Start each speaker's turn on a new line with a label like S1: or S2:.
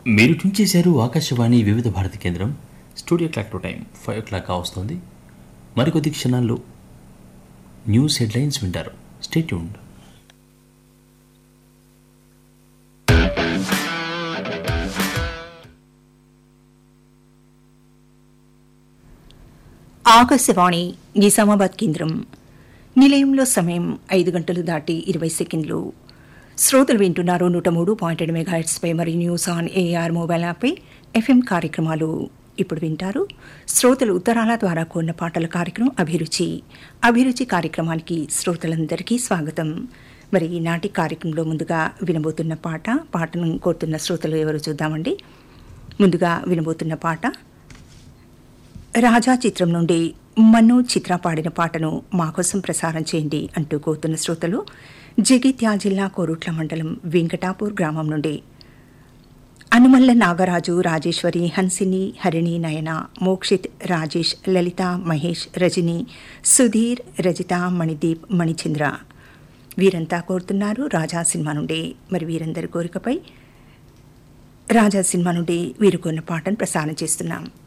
S1: మీరు ట్యూన్ చేశారు ఆకాశవాణి వివిధ భారతి కేంద్రం studio clock to time five o'clock వస్తుంది మరికొద్ది క్షణాల్లో న్యూస్ హెడ్లైన్స్ వింటారు స్టేట్యూన్డ్
S2: ఆకాశవాణి నిజామాబాద్ కేంద్రం నిలయంలో సమయం ఐదు గంటలు దాటి ఇరవై సెకండ్లు శ్రోతలు వింటున్నారు నూట మూడు పాయింట్ ఏడు మెగాహెట్స్పై మరియు న్యూస్ ఆన్ ఏఆర్ మొబైల్ యాప్పై ఎఫ్ఎం కార్యక్రమాలు ఇప్పుడు వింటారు శ్రోతలు ఉత్తరాల ద్వారా కోరిన పాటల కార్యక్రమం అభిరుచి అభిరుచి కార్యక్రమానికి శ్రోతలందరికీ స్వాగతం మరి ఈనాటి కార్యక్రమంలో ముందుగా వినబోతున్న పాట పాటను కోరుతున్న శ్రోతలు ఎవరు చూద్దామండి ముందుగా వినబోతున్న పాట రాజా చిత్రం నుండి మన్ను చిత్ర పాడిన పాటను మా కోసం ప్రసారం చేయండి అంటూ కోరుతున్న శ్రోతలు జగిత్యాల జిల్లా కోరుట్ల మండలం వెంకటాపూర్ గ్రామం నుండి అనుమల్ల నాగరాజు రాజేశ్వరి హన్సిని హరిణి నయన మోక్షిత్ రాజేష్ లలిత మహేష్ రజని సుధీర్ రజిత మణిదీప్ మణిచంద్ర వీరంతా కోరుతున్నారు రాజా సినిమా నుండి మరి వీరందరి కోరికపై రాజా సినిమా నుండి వీరు కొన్న పాటను ప్రసారం చేస్తున్నాం